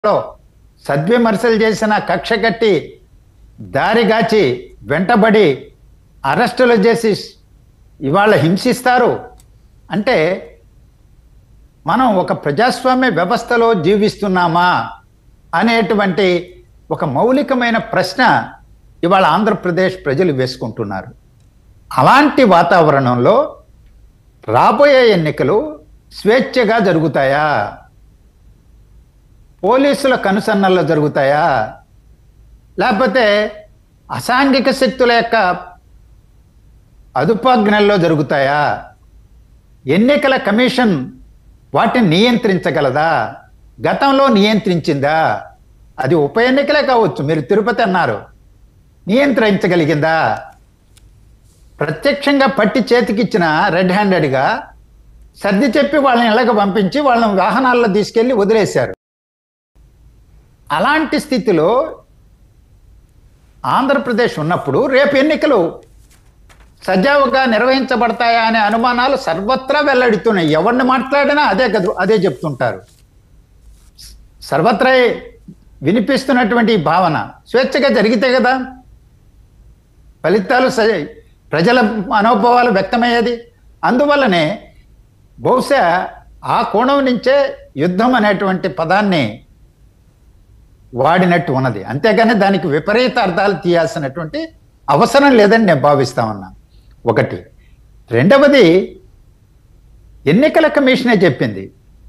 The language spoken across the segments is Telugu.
లో సద్విమర్శలు చేసిన కక్ష కట్టి దారిగాచి వెంటబడి అరెస్టులు చేసి ఇవాళ హింసిస్తారు అంటే మనం ఒక ప్రజాస్వామ్య వ్యవస్థలో జీవిస్తున్నామా అనేటువంటి ఒక మౌలికమైన ప్రశ్న ఇవాళ ఆంధ్రప్రదేశ్ ప్రజలు వేసుకుంటున్నారు అలాంటి వాతావరణంలో రాబోయే ఎన్నికలు స్వేచ్ఛగా జరుగుతాయా పోలీసుల కనుసన్నల్లో జరుగుతాయా లేకపోతే అసాంఘిక శక్తుల యొక్క అదుపాజ్ఞల్లో జరుగుతాయా ఎన్నికల కమిషన్ వాటిని నియంత్రించగలదా గతంలో నియంత్రించిందా అది ఉప ఎన్నికలే కావచ్చు మీరు తిరుపతి అన్నారు నియంత్రించగలిగిందా ప్రత్యక్షంగా పట్టి చేతికిచ్చిన రెడ్ హ్యాండెడ్గా సర్ది చెప్పి వాళ్ళని ఇళ్ళకి పంపించి వాళ్ళని వాహనాల్లో తీసుకెళ్లి వదిలేశారు అలాంటి స్థితిలో ఆంధ్రప్రదేశ్ ఉన్నప్పుడు రేపు ఎన్నికలు సజావుగా నిర్వహించబడతాయా అనే అనుమానాలు సర్వత్రా వెల్లడిస్తున్నాయి ఎవరిని మాట్లాడినా అదే కదు అదే చెప్తుంటారు సర్వత్రా వినిపిస్తున్నటువంటి ఈ భావన స్వేచ్ఛగా జరిగితే కదా ఫలితాలు స- ప్రజల మనోభావాలు వ్యక్తమయ్యేది అందువల్లనే బహుశా ఆ కోణం నుంచే యుద్ధం అనేటువంటి పదాన్ని వాడినట్టు ఉన్నది అంతేగాని దానికి విపరీత అర్థాలు తీయాల్సినటువంటి అవసరం లేదని నేను భావిస్తా ఉన్నా ఒకటి రెండవది ఎన్నికల కమిషనే చెప్పింది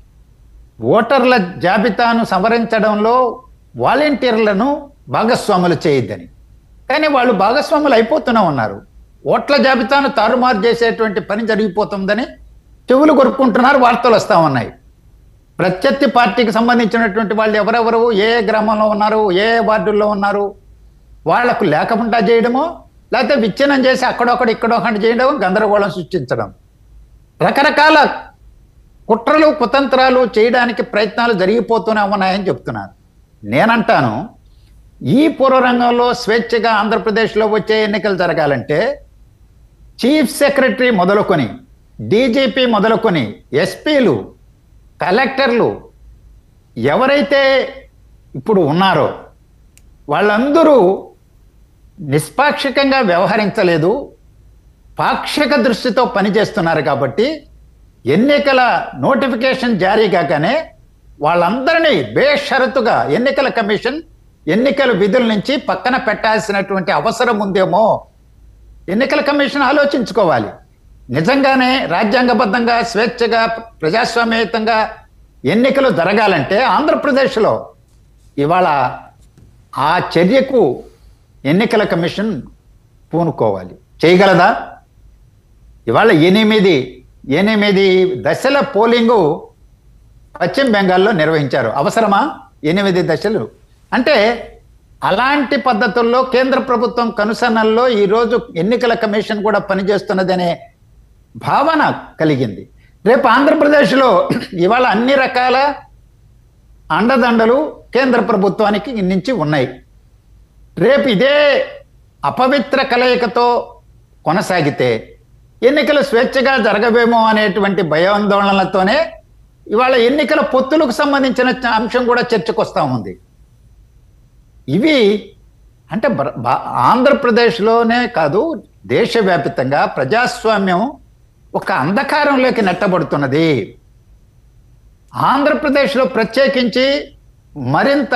ఓటర్ల జాబితాను సవరించడంలో వాలంటీర్లను భాగస్వాములు చేయొద్దని కానీ వాళ్ళు భాగస్వాములు అయిపోతూనే ఉన్నారు ఓట్ల జాబితాను తారుమారు చేసేటువంటి పని జరిగిపోతుందని చెవులు కొరుక్కుంటున్నారు వార్తలు వస్తూ ఉన్నాయి ప్రత్యర్థి పార్టీకి సంబంధించినటువంటి వాళ్ళు ఎవరెవరు ఏ ఏ గ్రామంలో ఉన్నారు ఏ ఏ వార్డుల్లో ఉన్నారు వాళ్లకు లేకుండా చేయడమో లేకపోతే విచ్ఛిన్నం చేసి అక్కడొకటి ఇక్కడొకటి చేయడం గందరగోళం సృష్టించడం రకరకాల కుట్రలు కుతంత్రాలు చేయడానికి ప్రయత్నాలు జరిగిపోతూనే ఉన్నాయని చెప్తున్నారు నేనంటాను ఈ పూర్వరంగంలో స్వేచ్ఛగా ఆంధ్రప్రదేశ్లో వచ్చే ఎన్నికలు జరగాలంటే చీఫ్ సెక్రటరీ మొదలుకొని డీజీపీ మొదలుకొని ఎస్పీలు కలెక్టర్లు ఎవరైతే ఇప్పుడు ఉన్నారో వాళ్ళందరూ నిష్పాక్షికంగా వ్యవహరించలేదు పాక్షిక దృష్టితో పనిచేస్తున్నారు కాబట్టి ఎన్నికల నోటిఫికేషన్ జారీ కాగానే వాళ్ళందరినీ బేషరతుగా ఎన్నికల కమిషన్ ఎన్నికల విధుల నుంచి పక్కన పెట్టాల్సినటువంటి అవసరం ఉందేమో ఎన్నికల కమిషన్ ఆలోచించుకోవాలి నిజంగానే రాజ్యాంగబద్ధంగా స్వేచ్ఛగా ప్రజాస్వామ్యయుతంగా ఎన్నికలు జరగాలంటే ఆంధ్రప్రదేశ్లో ఇవాళ ఆ చర్యకు ఎన్నికల కమిషన్ పూనుకోవాలి చేయగలదా ఇవాళ ఎనిమిది ఎనిమిది దశల పోలింగు పశ్చిమ బెంగాల్లో నిర్వహించారు అవసరమా ఎనిమిది దశలు అంటే అలాంటి పద్ధతుల్లో కేంద్ర ప్రభుత్వం కనుసన్నల్లో ఈరోజు ఎన్నికల కమిషన్ కూడా పనిచేస్తున్నదనే భావన కలిగింది రేపు ఆంధ్రప్రదేశ్లో ఇవాళ అన్ని రకాల అండదండలు కేంద్ర ప్రభుత్వానికి నుంచి ఉన్నాయి రేపు ఇదే అపవిత్ర కలయికతో కొనసాగితే ఎన్నికలు స్వేచ్ఛగా జరగవేమో అనేటువంటి భయాందోళనలతోనే ఇవాళ ఎన్నికల పొత్తులకు సంబంధించిన చ- అంశం కూడా చర్చకు వస్తూ ఉంది ఇవి అంటే బర- బా- ఆంధ్రప్రదేశ్లోనే కాదు దేశవ్యాప్తంగా ప్రజాస్వామ్యం ఒక అంధకారంలోకి నెట్టబడుతున్నది ఆంధ్రప్రదేశ్లో ప్రత్యేకించి మరింత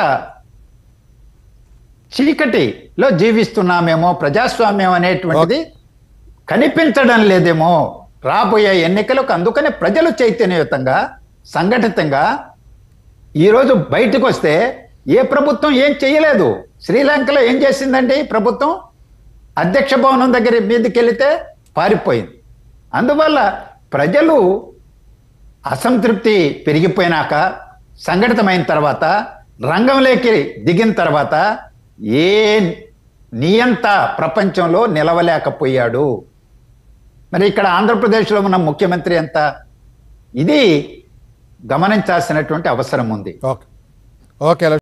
చీకటిలో జీవిస్తున్నామేమో ప్రజాస్వామ్యం అనేటువంటిది కనిపించడం లేదేమో రాబోయే ఎన్నికలకు అందుకనే ప్రజలు చైతన్యయుతంగా సంఘటితంగా ఈరోజు బయటకు వస్తే ఏ ప్రభుత్వం ఏం చేయలేదు శ్రీలంకలో ఏం చేసిందండి ప్రభుత్వం అధ్యక్ష భవనం దగ్గర మీదకి వెళితే పారిపోయింది అందువల్ల ప్రజలు అసంతృప్తి పెరిగిపోయినాక సంఘటితమైన తర్వాత రంగంలోకి దిగిన తర్వాత ఏ నియంత ప్రపంచంలో నిలవలేకపోయాడు మరి ఇక్కడ ఆంధ్రప్రదేశ్లో ఉన్న ముఖ్యమంత్రి ఎంత ఇది గమనించాల్సినటువంటి అవసరం ఉంది ఓకే ఓకే